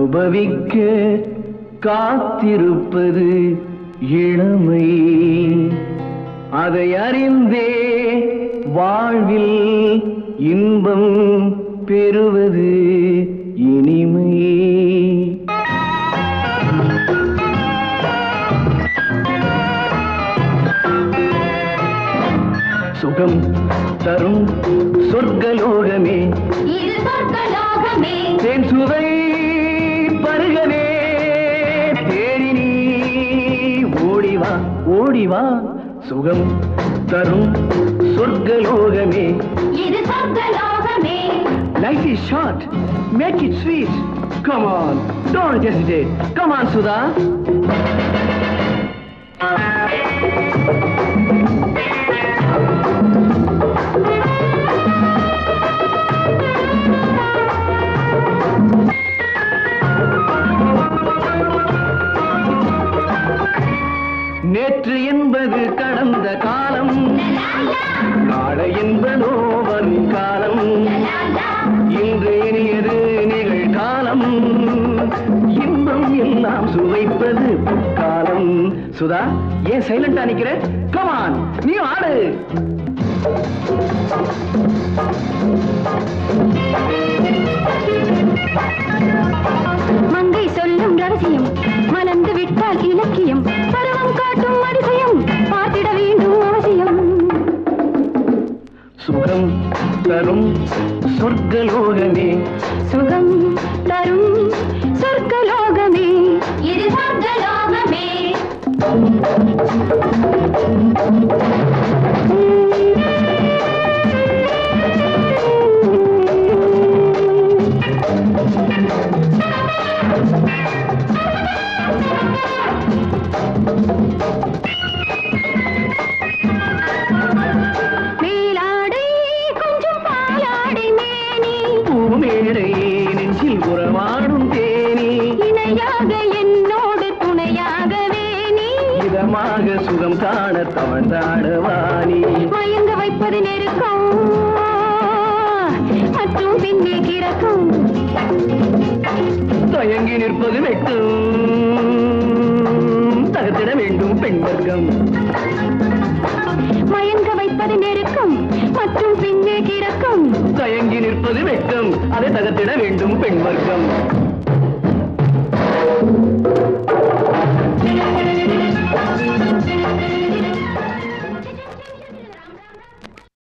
அனுபவிக்க காத்திருப்பது இளமை அதை அறிந்தே வாழ்வில் இன்பம் பெறுவது இனிமை சுகம் தரும் சொர்க்கலோகமே இது சொர்க்கலோகமே தேன் சுவை பருகவே தேடி நீ ஓடிவா ஓடிவா சுகம் தரும் சொர்க்கலோகமே இது சொர்க்கலோகமே Life is short. Make it sweet. Come on. Don't hesitate. Come on, Sudha. நேற்று என்பது கடந்த காலம் நாளை என்பதோ வரும் காலம் இன்று இனியது நிகழ்காலம் இன்பம் எல்லாம் சுவைப்பது காலம் சுதா ஏன் சைலண்டா நிக்கிற கமான் நீ ஆடு மங்கை சொல்லும் ரகசியம் மலர்ந்து விட்டால் இலக்கியம் பருவம் காட்டும் அதிசயம் பார்த்திட வேண்டும் அவசியம் சுகம் தரும் சொர்க்கலோகமே சுகம் தரும் சொர்க்கலோகமே இது சொர்க்கலோகமே மேலாடை கொஞ்சம் பாலாடை மேனி பூமேடை நெஞ்சில் உறவாடும் தேனி இணையாக என்னோடு துணையாகவே நீ இதமாக சுகம் காண தவழ்ந்தாடவானி மயங்க வைப்பது நெருக்கம் மற்றும் பின்னே கிறக்கும் தயங்கி நிற்பது வெட்டும் தகத்திட வேண்டும் பெண் வர்க்கம் மயங்க வைப்பது நெருக்கம் மற்றும் பின்னே கிறக்கும் தயங்கி நிற்பது வெட்கம் அதை தகத்திட வேண்டும் பெண் வர்க்கம்